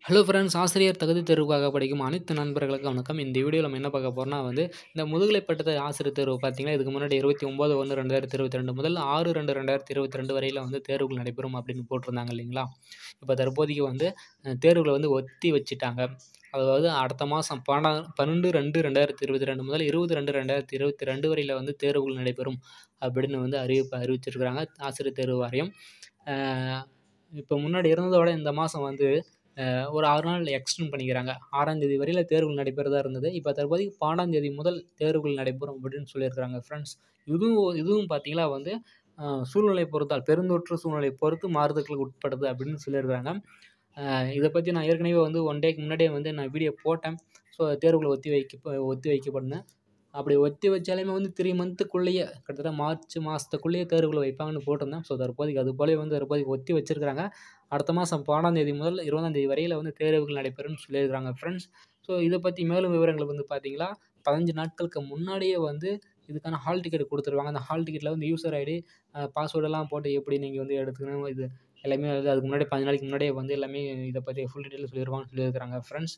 hello friends ஆசிரியர் தகுதி தேர்வுக்காக படிக்கும் அனைத்து நண்பர்களுக்கும் வணக்கம் இந்த வீடியோவில் நம்ம என்ன பார்க்க போகிறோம்னா வந்து இந்த முதுகலை பட்டத்தை ஆசிரியர் தேர்வு பார்த்தீங்கன்னா இதுக்கு முன்னாடி இருபத்தி ஒம்பது ஒன்று ரெண்டாயிரத்தி இருபத்தி ரெண்டு முதல் ஆறு ரெண்டு ரெண்டாயிரத்தி இருபத்தி ரெண்டு வரையில் வந்து தேர்வுகள் நடைபெறும் அப்படின்னு போட்டிருந்தாங்க இல்லைங்களா இப்போ தற்போதைக்கு வந்து அஹ், தேர்வுகளை வந்து ஒத்தி வச்சுட்டாங்க அதாவது அடுத்த மாதம் பன்னெண்டா பன்னெண்டு ரெண்டு ரெண்டாயிரத்தி இருபத்தி ரெண்டு முதல் இருபது ரெண்டு ரெண்டாயிரத்தி இருபத்தி ரெண்டு வரையில் வந்து தேர்வுகள் நடைபெறும் அப்படின்னு வந்து அறிவிப்பு அறிவிச்சிருக்கிறாங்க ஆசிரியர் தேர்வு வாரியம் அஹ், இப்போ முன்னாடி இருந்ததை விட இந்த மாதம் வந்து அஹ், ஒரு ஆறு நாள் எக்ஸ்டெண்ட் பண்ணிக்கிறாங்க ஆறாம் தேதி வரையில் தேர்வுகள் நடைபெறதா இருந்தது இப்போ தற்போதைக்கு பன்னெண்டாம் தேதி முதல் தேர்வுகள் நடைபெறும் அப்படின்னு சொல்லியிருக்கிறாங்க ஃப்ரெண்ட்ஸ் இதுவும் இதுவும் பார்த்தீங்களா வந்து அஹ், சூழ்நிலை பொறுத்தால் பெருந்தொற்று சூழ்நிலை பொறுத்து மாறுதலுக்கு உட்படுது அப்படின்னு சொல்லியிருக்கிறாங்க அஹ், இதை பற்றி நான் ஏற்கனவே வந்து ஒன் டேக்கு முன்னாடியே வந்து நான் வீடியோ போட்டேன் ஸோ தேர்வுகளை ஒத்தி வைக்க ஒத்தி வைக்கப்படணும் அப்படி ஒத்தி வச்சாலுமே வந்து த்ரீ மந்த்துக்குள்ளேயே கிட்டத்தட்ட மார்ச் மாதத்துக்குள்ளேயே தேர்வுகளை வைப்பாங்கன்னு போட்டிருந்தேன் ஸோ தற்போதைக்கு அது போலவே வந்து தற்போதைக்கு ஒத்தி வச்சிருக்கிறாங்க அடுத்த மாதம் பன்னெண்டாம் தேதி முதல் இருபதாம் தேதி வரையில் வந்து தேர்வுகள் நடைபெறும்னு சொல்லியிருக்கிறாங்க ஃப்ரெண்ட்ஸ் ஸோ இதை பற்றி மேலும் விவரங்கள் வந்து பார்த்தீங்களா பதினஞ்சு நாட்களுக்கு முன்னாடியே வந்து இதுக்கான ஹால் டிக்கெட் கொடுத்துருவாங்க அந்த ஹால் டிக்கெட்டில் வந்து யூசர் ஐடி பாஸ்வேர்டெல்லாம் போட்டு எப்படி நீங்கள் வந்து எடுத்துக்கணும் இது எல்லாமே வந்து அதுக்கு முன்னாடி பதினஞ்சு நாளைக்கு முன்னாடியே வந்து எல்லாமே இதை பற்றி ஃபுல் டீட்டெயில் சொல்லிடுவாங்கன்னு சொல்லியிருக்கிறாங்க ஃப்ரெண்ட்ஸ்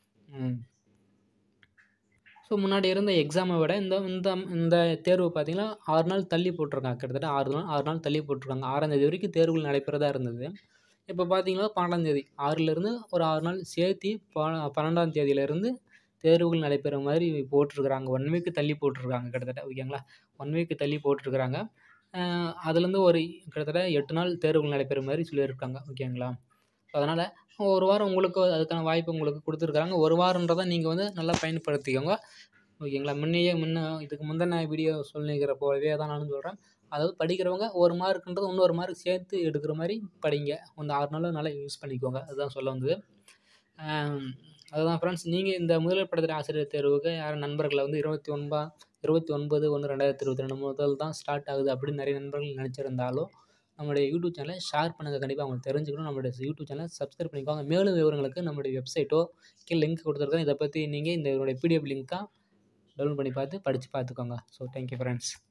ஸோ முன்னாடி இருந்த எக்ஸாமை விட இந்த இந்த இந்த தேர்வு பார்த்தீங்கன்னா ஆறு நாள் தள்ளி போட்டிருக்காங்க கிட்டத்தட்ட ஆறு நாள் ஆறு நாள் தள்ளி போட்டிருக்காங்க ஆறாம் தேதி வரைக்கும் தேர்வுகள் நடைபெறதா இருந்தது இப்போ பார்த்தீங்கன்னா பன்னெண்டாம் தேதி ஆறுலேருந்து ஒரு ஆறு நாள் சேர்த்து ப பன்னெண்டாம் தேதியிலேருந்து தேர்வுகள் நடைபெற மாதிரி போட்டிருக்கிறாங்க ஒன் வீக்கு தள்ளி போட்டிருக்காங்க கிட்டத்தட்ட ஓகேங்களா ஒன் வீக்கு தள்ளி போட்டிருக்கிறாங்க அஹ் அதுலேருந்து ஒரு கிட்டத்தட்ட எட்டு நாள் தேர்வுகள் நடைபெற மாதிரி சொல்லியிருக்காங்க ஓகேங்களா அதனால் ஒரு வாரம் உங்களுக்கு அதுக்கான வாய்ப்பு உங்களுக்கு கொடுத்துருக்காங்க ஒரு வாரன்றதை நீங்கள் வந்து நல்லா பயன்படுத்திக்கோங்க ஓகேங்களா முன்னையே முன்ன இதுக்கு முந்தின வீடியோ சொல்லிக்கிற போலவே தான் நானும் சொல்கிறேன் அதாவது படிக்கிறவங்க ஒரு மார்க்குன்றது இன்னொரு மார்க் சேர்த்து எடுக்கிற மாதிரி படிங்க அந்த ஆறு நாள் நல்லா யூஸ் பண்ணிக்கோங்க அதுதான் சொல்ல வந்தது ஆம், அதுதான் ஃப்ரெண்ட்ஸ் நீங்கள் இந்த முதல் படத்தில் ஆசிரியர் தேர்வுக்கு யாரும் நண்பர்களை வந்து இருபத்தி ஒன்பா இருபத்தி ஒன்பது ஒன்று ரெண்டாயிரத்தி இருபத்தி ரெண்டு முதல் தான் ஸ்டார்ட் ஆகுது அப்படின்னு நிறைய நண்பர்கள் நினச்சிருந்தாலும் நம்மளுடைய யூடியூப் சேனலை ஷேர் பண்ணுங்கள் கண்டிப்பாக அவங்களுக்கு தெரிஞ்சுக்கணும் நம்மளுடைய யூடியூப் சேனலை சப்ஸ்கிரைப் பண்ணிக்கோங்க மேலும் விவரங்களுக்கு நம்மளுடைய வெப்சைட்டோ கீழே லிங்க் கொடுத்துருக்கேன் இதை பற்றி நீங்கள் இந்த இதனுடைய பிடிஎஃப் லிங்க்காக டவுன்லோட் பண்ணி பார்த்து படித்து பார்த்துக்கோங்க ஸோ தேங்க்யூ ஃப்ரெண்ட்ஸ்